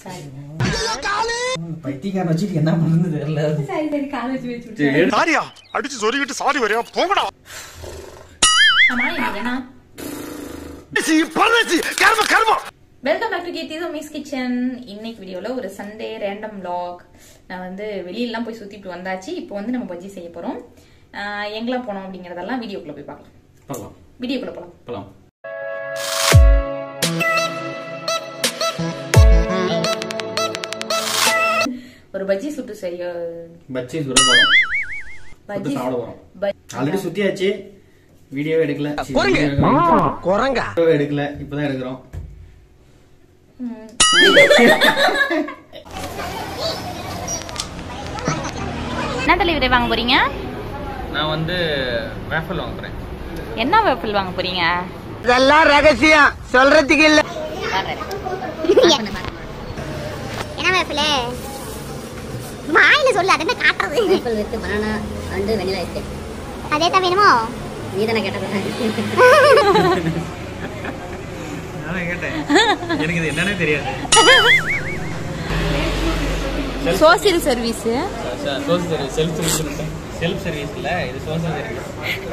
சரி பைத்தியக்காரன் வச்சுட்டு என்ன பண்ணுறது தெரியல சரி சரி காலேஜ் வச்சு விட்டு சாரியா அடிச்சு சொருகிட்டு சாரி வரையா போங்கடா ஆமா இன்னைக்கு என்ன பரதேசி கர்ம கர்மம் welcome back to Keerthi miss kitchen இன்னைக்கு வீடியோல ஒரு சண்டே ரேண்டம் vlog நான் வந்து வெளியிலலாம் போய் சுத்திட்டு வந்தாச்சு இப்போ வந்து நம்ம பஜ்ஜி செய்ய போறோம் ஆஹ் எங்கெல்லாம் போனோம் அப்படிங்கறதெல்லாம் வீடியோக்குள்ள போய் பார்க்கலாம் போகலாம் வீடியோக்குள்ள போலாம் போகலாம் ஒரு பஜ்ஜி சுட்டு செய்ய பச்சி சுட போகிறோம் பஜ்ஜி சுட்டு சாப்பிட போகிறோம் ப- ஆல்ரெடி சுத்தியாச்சு வீடியோவே எடுக்கல குரங்கா வீடியோவே எடுக்கல இப்பதான் எடுக்கிறோம் ம். என்ன தலைவரே வாங்க போறீங்க நான் வந்து வேஃபல் வாங்க போறேன் என்ன வேப்பிள் வாங்க போறீங்க இதெல்லாம் ரகசியம் சொல்றதுக்கு இல்ல என்ன வேப்பில வாயில சொல்லு அதை காட்டுறது apple with banana and vanilla ice cream அதே தான் வேணுமோ நீ தானே கேட்டது நான் கேட்டேன் எனக்கு இது என்னன்னே தெரியாது social service social self service self service இல்ல இது சோசியல் சர்வீஸ்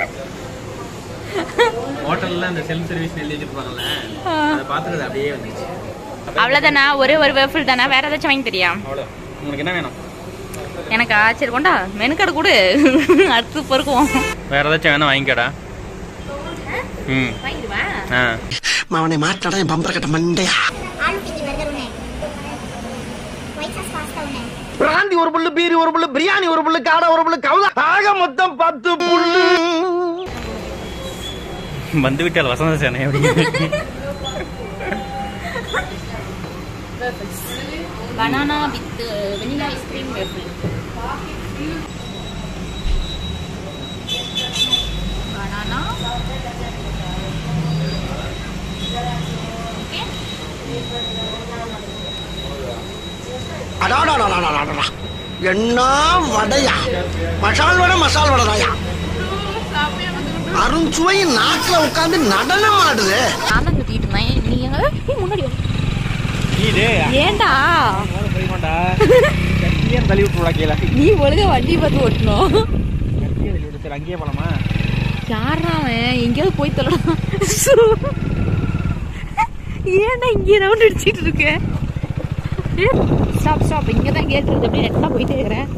ஹோட்டல்ல அந்த செல்ஃப் சர்வீஸ் எழுதி வச்சிருப்பாங்கல்ல அதை பார்த்துட்டு அப்படியே வந்துச்சு அவ்வளவுதானா ஒரே ஒரு வேப்பிள் தானே வேற ஏதாச்சும் வாங்கி தெரியா அவ்வளோ உங்களுக்கு என்ன வேணும் எனக்கா சரி கொண்டா மெனுக்கடை கொடு அடுத்து பொறுக்குவோம் வேற ஏதாச்சும் வேணா வாங்கிக்கடா ம் வாங்கிடுவேன் ஆ அவனை மாட்டாடா என் பம்பர கட்ட மண்டையா ஆலு டிக்கி பர்கர் ஒண்ணு ஒயிட் சாஸ் பாஸ்தா ஒண்ணு பிராந்தி ஒரு புல்லு பீரி ஒரு புல்லு பிரியாணி ஒரு புல்லு காடை ஒரு புல்லு கவுதா ஆக மொத்தம் பத்து புல்லு வந்து விட்டால் வசந்த சேனை அப்படி banana with vanilla ice cream waffle banana okay அடாடாடாடாடாடா என்ன வடையா மசால் வடை மசால் வடைதாயா அருண்சுவை நாக்குல உட்கார்ந்து நடனம் ஆடுது நான் தான் சுத்திட்டு இருந்தேன் நீ எங்க ஏய், முன்னாடி வா. இது ஏன்டா போய்மாண்டா கட்டியே தள்ளி விட்டுருடா கீழே நீ ஒழுங்கா வண்டி பார்த்து ஓட்டணும் கட்டியே தள்ளி விட்டு சரி அங்கேயே போலாமா யாரா அவன் எங்கேயாவது போய் தொலைலாம் ஏன்டா இங்கே ரவுண்ட் அடிச்சிட்டு இருக்க ஸ்டாப் ஸ்டாப் இங்கே தான் கேட் இருக்கு அப்படி நெட்டா போயிட்டே இருக்கிறேன்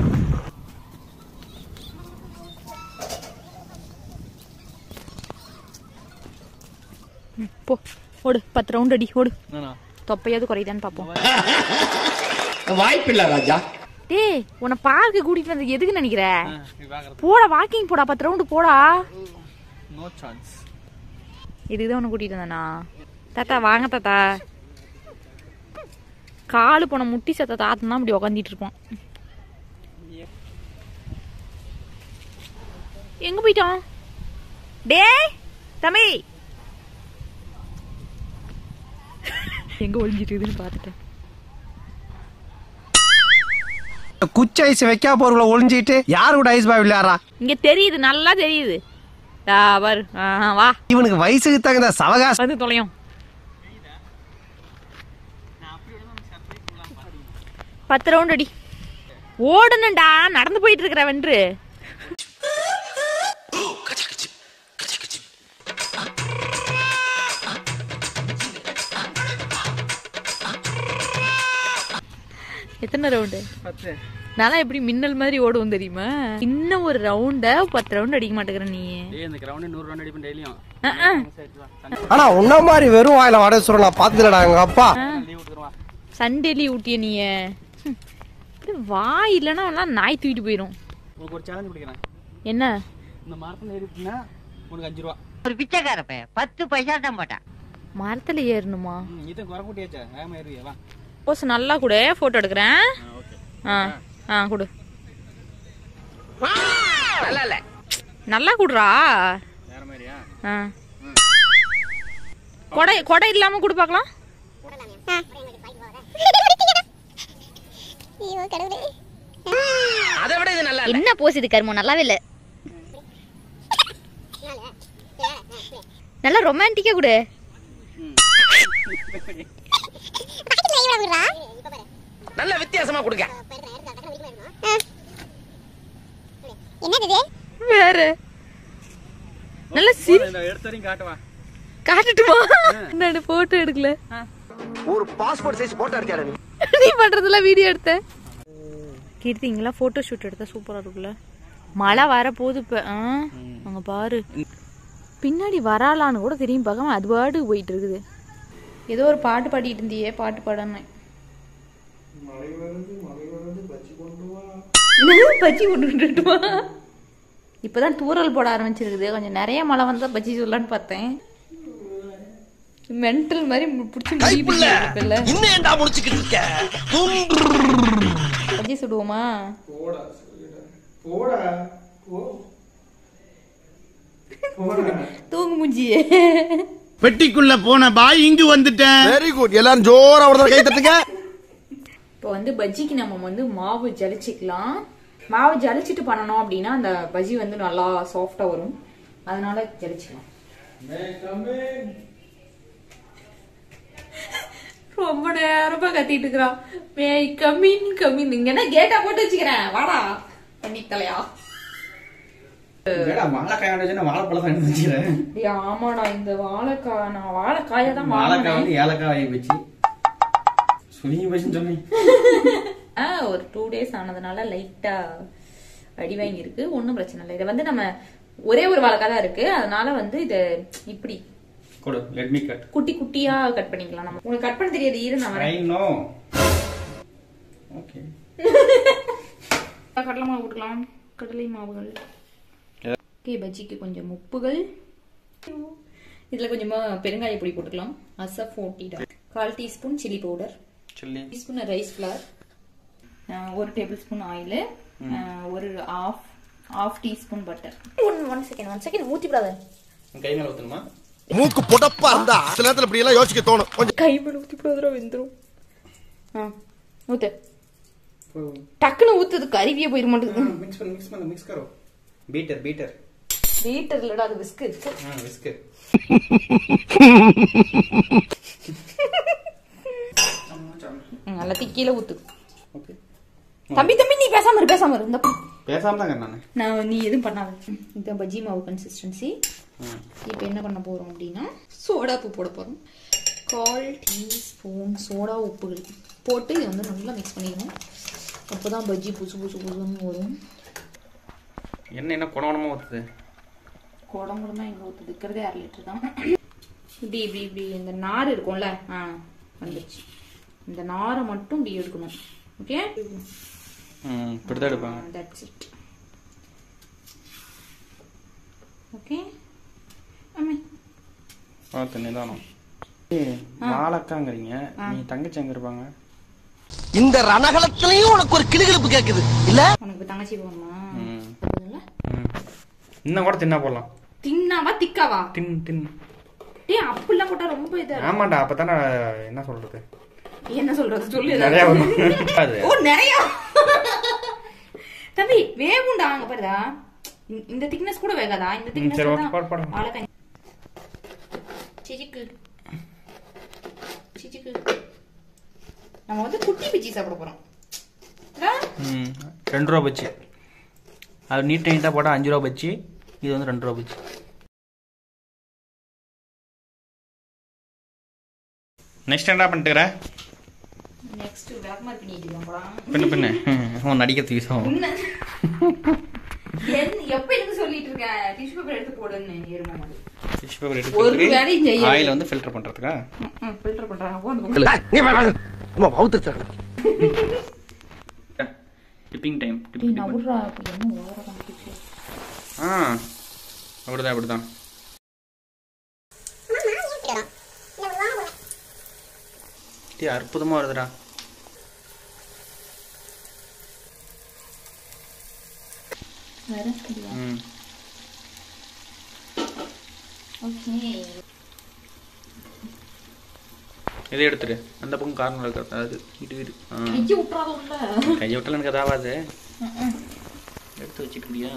ம், போ ஓடு பத்து ரவுண்ட் அடி ஓடு நானா தொப்பையாவது குறையுதான்னு பார்ப்போம் வாய்ப்பில்ல ராஜா டேய் உன்னை பார்க்க கூட்டிட்டு வந்து எதுக்கு நினைக்கிற நீ பார்க்கறது போடா வாக்கிங் போடா பத்து ரவுண்டு போடா நோ சான்ஸ் இதுதான் உன்னை கூட்டிட்டு வந்தேனா தாத்தா வாங்க தாத்தா காலு போன முட்டி சத்த தாத்தன் தான் இப்படி உக்காந்துட்டு இருப்பான் எங்க போயிட்டான் டேய் தம்பி எங்க ஒளிஞ்சிட்டு இருக்குதுன்னு பார்த்துட்டேன் குச்சி ஐஸ் வைக்கா போறவங்கள ஒளிஞ்சிட்டு யாரு கூட ஐஸ் பாய் விளையாடுறா இங்க தெரியுது நல்லா தெரியுது ஆ, பாரு ஆ, வா இவனுக்கு வயசுக்கு தகுந்த சவகாசம் வந்து தொலையும் பத்து ரவுண்ட் அடி ஓடணும்டா நடந்து போயிட்டு இருக்கிற வென்று எத்தனை ரவுண்டு பத்து நான் எப்படி மின்னல் மாதிரி ஓடுவோம் தெரியுமா இன்னும் ஒரு ரவுண்ட பத்து ரவுண்ட் அடிக்க மாட்டேங்கிற நீ டேய் இந்த கிரவுண்டே நூறு ரன் அடிப்பேன் டெய்லியும் அஹ், அஹ். ஆனா உன்ன மாதிரி வெறும் வாயில வடை சொல்ற நான் பாத்துலடா எங்க அப்பா லீவ் விட்டுருவா சண்டே லீவ் ஊட்டிய நீ ஹம். இப்படி வாய் இல்லைன்னா அவன்லாம் நாய் தூக்கிட்டு போயிடும் உங்களுக்கு ஒரு சேலஞ்ச் பிடிக்கிறேன் என்ன இந்த மரத்தில் ஏறிட்டுனா உனக்கு அஞ்சு ரூபா ஒரு பிச்சைக்கார பையன் பத்து பைசா தான் போட்டான் மரத்துல ஏறணுமா ம் இதான் குறை கூட்டியாச்சா வேகமா ஏறியா வா போஸ் நல்லா கொடு போட்டோ எடுக்கிறேன் ஓகே ஆ ஆ கொடு நல்லா குடுறா வேற மாதிரியா ஆ கொடை கொடை இல்லாம கொடு பார்க்கலாம் ஐயோ கடவுளே அதை விட இது நல்லா என்ன போஸ் இது கருமம் நல்லாவே இல்ல நல்லா ரொமான்டிக்கா கொடு பக்கத்துல கை விட விடுறா வித்தியாசமா கொடுங்க என்னது இது வேற நல்ல சிரி இந்த எடுத்த வரையும் காட்டுவா காட்டுட்டுமா நான் போட்டோ எடுக்கல ஒரு பாஸ்போர்ட் சைஸ் போட்டோ எடுத்தியாடா நீ நீ பண்றதெல்லாம் வீடியோ எடுத்த கீர்த்திங்களா போட்டோ ஷூட் எடுத்தா சூப்பரா இருக்குல்ல மழை வர போகுது இப்ப ஆ, அங்க பாரு பின்னாடி வராளான்னு கூட தெரியும் பார்க்காம அது பாட்டு போயிட்டு இருக்குது ஏதோ ஒரு பாட்டு பாடிட்டு இருந்தியே பாட்டு பாடணும் பச்சி கொண்டு இப்பதான் தூரல் போட ஆரம்பிச்சிருக்குது கொஞ்சம் நிறைய மழை வந்தா பச்சி சொல்லலான்னு பார்த்தேன் மென்டல் மாதிரி பிடிச்சி முடியல இன்னும் ஏன்டா முடிச்சுக்கிட்டு இருக்க பஜ்ஜி சுடுவோமா தூங்கு மூஞ்சியே பெட்டிக்குள்ள போன பாய் இங்கு வந்துட்டேன் வெரி குட் எல்லாரும் ஜோரா ஒரு தடவை கை தட்டுங்க இப்போ வந்து பஜ்ஜிக்கு நம்ம வந்து மாவு ஜலிச்சுக்கலாம் மாவு ஜலிச்சிட்டு பண்ணணும் அப்படின்னா அந்த பஜ்ஜி வந்து நல்லா சாஃப்டா வரும் அதனால ஜலிச்சுக்கலாம் ரொம்ப நேரமா கத்திட்டு இருக்கிறான் மே கம்மின் கம்மின் இங்க என்ன கேட்டா போட்டு வச்சுக்கிறேன் வாடா பண்ணி தலையா வாழைக்காய் வேண்டாம் வாழைப்பழம் தான் எடுத்து வச்சுக்கிறேன் டேய், ஆமாடா இந்த வாழைக்காய் நான் வாழைக்காயை தான் வாழைக்காய் வாங்கினேன் வந்து ஏலக்காய் வாங்கி வச்சு சுருங்கி போச்சுன்னு சொன்னேன் ஆ ஒரு டூ டேஸ் ஆனதுனால லைட்டா அடி வாங்கியிருக்கு ஒன்றும் பிரச்சனை இல்லை இதை வந்து நம்ம ஒரே ஒரு வாழைக்காய் தான் இருக்கு அதனால வந்து இதை இப்படி கொடு லெட் மீ கட் குட்டி குட்டியா கட் பண்ணிக்கலாம் நம்ம உங்களுக்கு கட் பண்ண தெரியாது இரு நான் வரேன் ஐ நோ ஓகே கடலை மாவு போட்டுக்கலாம் கடலை மாவுகள் ஓகே பஜ்ஜிக்கு கொஞ்சம் உப்புகள் இதுல கொஞ்சமா பெருங்காய பொடி போட்டுக்கலாம் அசஃபோட்டிடா கால் டீஸ்பூன் சில்லி பவுடர் சொல்லி டீஸ்பூன் ரைஸ் ஃபிளார் ஒரு டேபிள் ஸ்பூன் ஆயில் ஒரு half half teaspoon butter one one second one second ஊற்றிவிடாத கை மேல ஊத்தணுமா மூக்கு புடப்பா இருந்தா சில நேரத்துல இப்படி எல்லாம் யோசிக்க தோணும் கொஞ்சம் கை மேல ஊற்றிவிடாதா வெந்துடும் ஆ ஊத்து டக்குன்னு ஊத்துது கருவியே போயிட மாட்டேங்குது மிக்ஸ் பண்ணு மிக்ஸ் பண்ணு மிக்ஸ் கரோ பீட்டர் பீட்டர் பீட்டர் இல்லடா அது விஸ்கு ஆ விஸ்கர் நல்லா திக்கில ஊத்து ஓகே தம்பி தம்பி நீ பேசாம இரு பேசாம இரு இந்த பக்கம். பேசாம தாங்க நான் நான் நீ எதுவும் பண்ணாத இதான் பஜ்ஜி மாவு கன்சிஸ்டன்சி இப்போ என்ன பண்ண போறோம் அப்படின்னா சோடா உப்பு போட போறோம் கால் டீஸ்பூன் சோடா உப்புகள் போட்டு இதை வந்து நல்லா மிக்ஸ் பண்ணிடணும் அப்போதான் பஜ்ஜி புசு புசு புசுன்னு வரும் என்ன என்ன குணவனமா ஊத்துது குடம் குடமா எங்க ஊற்றுது இருக்கிறதே அரை லிட்டர் தான் இப்படி இப்படி இப்படி இந்த நார் இருக்கும்ல ஆ வந்துருச்சு இந்த நாரை மட்டும் இப்படி எடுக்கணும் ஓகே ம் இப்படிதான் எடுப்பாங்க தட்ஸ் இட் ஓகே ஆமே பார்த்து நிதானம் ஏய், வாழைக்காங்கிறீங்க நீ தங்கச்சி எங்க இருப்பாங்க இந்த ரணகலத்திலயும் உனக்கு ஒரு கிளுகிழப்பு கேக்குது இல்ல உனக்கு தங்கச்சி போகணுமா ம். அதுல ம். இன்னும் கூட தின்னா போடலாம் தின்னாவா திக்காவா தின் தின் டேய் அப்படிலாம் போட்டா ரொம்ப இதா ஆமாண்டா அப்பதானே என்ன சொல்றது என்ன சொல்றது சொல்லு நிறைய ஏதாவது. வரும் அது ஓ நிறைய தம்பி வேகுண்டா அங்க பாருடா இந்த- இந்த திக்னஸ் கூட வேகாதா இந்த ம், திக்னஸ் சரி, ஓகே, போடு, போடு. வாழைக்காய் சிச்சிக்கு சிச்சிக்கு நம்ம வந்து குட்டி பிச்சி சாப்பிட போறோம் இல்ல? ம் ரெண்டு ரூபா பச்சி அது நீட் நீட்டாக போட்டால் அஞ்சு ரூபா பச்சி இது வந்து ரெண்டு ரூபா பச்சி நெக்ஸ்ட் என்ன பண்ணிட்டுக்கிற நெக்ஸ்ட் பிளாக் மார்க் பண்ணிட்டு இருக்கேன் போலாம் பின்ன பின்ன உன் நடிக்கிறது யூஸாகும் உன்ன- என்- எப்ப எனக்கு சொல்லிட்டு இருக்கேன் டிஷ்யூ பேப்பர் எடுத்து போடுன்னு எருமை மாதிரி டிஷ்யூ பேப்பர் ஒரு எடுத்து வேலையும் செய்யல. ஆயில் வந்து ஃபில்டர் பண்ணுறதுக்கா ஃபில்டர் பண்றாங்க போ அந்த பக்கம். நீ வா, வா. அம்மா, வவுத்துருச்சாங்க. டிப்பிங் டைம் டேய், நான் விட்றா, அப்ப என்ன ஓவரா காமிக்கிச்சு? ஆ அப்படிதான் அப்படிதான் டீ அற்புதமா வருதுடா வேற இல்லையா? ம் Okay. இதை எடுத்துரு அந்த பக்கம் கார்னர் இருக்கிறது அது இது இது ஆ கையை விட்றாத உள்ள. கையை விட்டால் எனக்கு அதாவது எடுத்து வச்சுக்கிட்டியா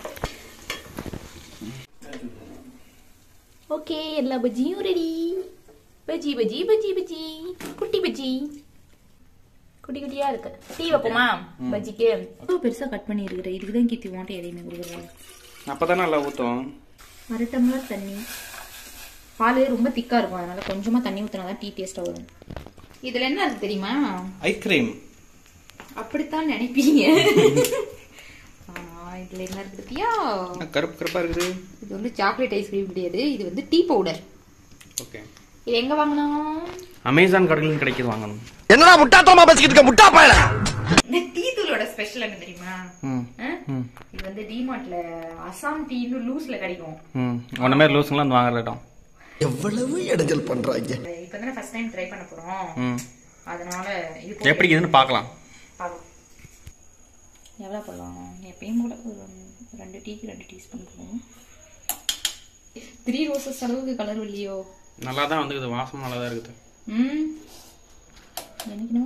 ஓகே எல்லா பஜ்ஜியும் ரெடி பஜ்ஜி பஜ்ஜி பஜ்ஜி பஜ்ஜி குட்டி பஜ்ஜி குட்டி குட்டியா இருக்கு டீ வைப்போமா பஜ்ஜிக்கு ரொம்ப பெருசா கட் பண்ணி இருக்கிற இதுக்கு தான் கீர்த்தி வாண்ட்டு எதையுமே கொடுக்குறாரு அப்பதான் நல்லா ஊத்தும் அரை டம்ளர் தண்ணி பால் ரொம்ப திக்கா இருக்கும் அதனால கொஞ்சமா தண்ணி ஊத்தினா தான் டீ டேஸ்டா வரும் இதுல என்ன இருக்கு தெரியுமா ஐஸ்கிரீம் அப்படித்தான் நினைப்பீங்க ஆ, இதுல என்ன இருக்கு பத்தியா கருப்பு கருப்பா இருக்குது இது வந்து சாக்லேட் ஐஸ்கிரீம் கிடையாது இது வந்து டீ பவுடர் ஓகே இது எங்க வாங்கணும் அமேசான் கடைகளில் கிடைக்குது வாங்கணும் என்னடா முட்டாத்தனமா பேசிக்கிட்டு இருக்க முட்டா பயல இந்த டீ தூளோட ஸ்பெஷல் என்ன தெரியுமா ம் ஆ? இது வந்து டிமார்ட்ல அசாம் டீன்னு லூஸ்ல கிடைக்கும் ம் உன்ன மாதிரி லூஸ்ங்களாம் வந்து வாங்குற இடம் எவ்வளவு இடைஞ்சல் பண்றாங்க இப்போ தானே ஃபர்ஸ்ட் டைம் ட்ரை பண்ண போறோம் ம் அதனால இது எப்படி இருக்குதுன்னு பார்க்கலாம் பார்க்கலாம் எவ்வளோ போடலாம் எப்பயும் கூட ஒரு ரெண்டு டீக்கு ரெண்டு டீஸ்பூன் போடுவோம் த்ரீ ரோசஸ் அளவுக்கு கலர் இல்லையோ நல்லா தான் வந்துக்குது வாசம் நல்லா தான் இருக்குது ம் எனக்கு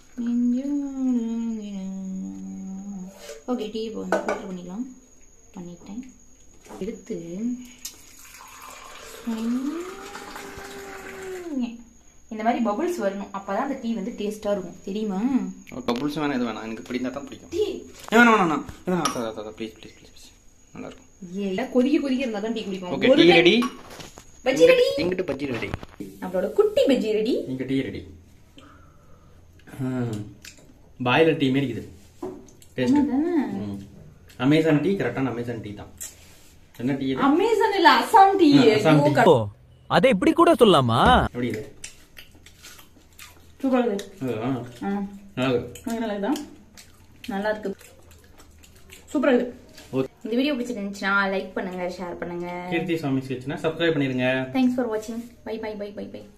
ஓகே டீ இப்போ வந்து ஃபில்டர் பண்ணிடலாம் பண்ணிட்டேன் எடுத்து இந்த மாதிரி பபுள்ஸ் வரணும் அப்பதான் அந்த டீ வந்து டேஸ்டா இருக்கும் தெரியுமா பபுள்ஸ் வேணாம் இது வேணாம் எனக்கு பிடிந்தா தான் பிடிக்கும் டீ ஏ, வேணாம் வேணாம் வேணாம் வேணாம் ப்ளீஸ் ப்ளீஸ் ப்ளீஸ் ப்ளீஸ் நல்லா இருக்கும் ஏ கொதிக்க கொதிக்க இருந்தா தான் டீ குடிப்போம் ஓகே ஒரு tea time- ready bajji ready எங்கிட்ட பஜ்ஜி ரெடி நம்மளோட குட்டி பஜ்ஜி ரெடி இங்க டீ ரெடி பாய்லர் டீ மாரி இருக்குது டேஸ்ட் அமேசான் டீ கரெக்டான அமேசான் டீ தான் என்ன டீ இது அமேசான் இல்ல அசாம் டீ ஆ, அசாம் டீ. அதை இப்படி கூட சொல்லலாமா எப்படி இது சூப்பரா இருக்கு அதுவா? ஆ நல்லா இருக்கு. நல்லா இருக்குதா நல்லா இருக்கு சூப்பரா இருக்கு ஓகே. இந்த வீடியோ பிடிச்சிருந்துச்சுன்னா லைக் பண்ணுங்க ஷேர் பண்ணுங்க கீர்த்தி சுவாமி ஸ்கெட்ச்னா சப்ஸ்கிரைப் பண்ணிருங்க தேங்க்ஸ் ஃபார் வாட்சிங் bye bye bye bye by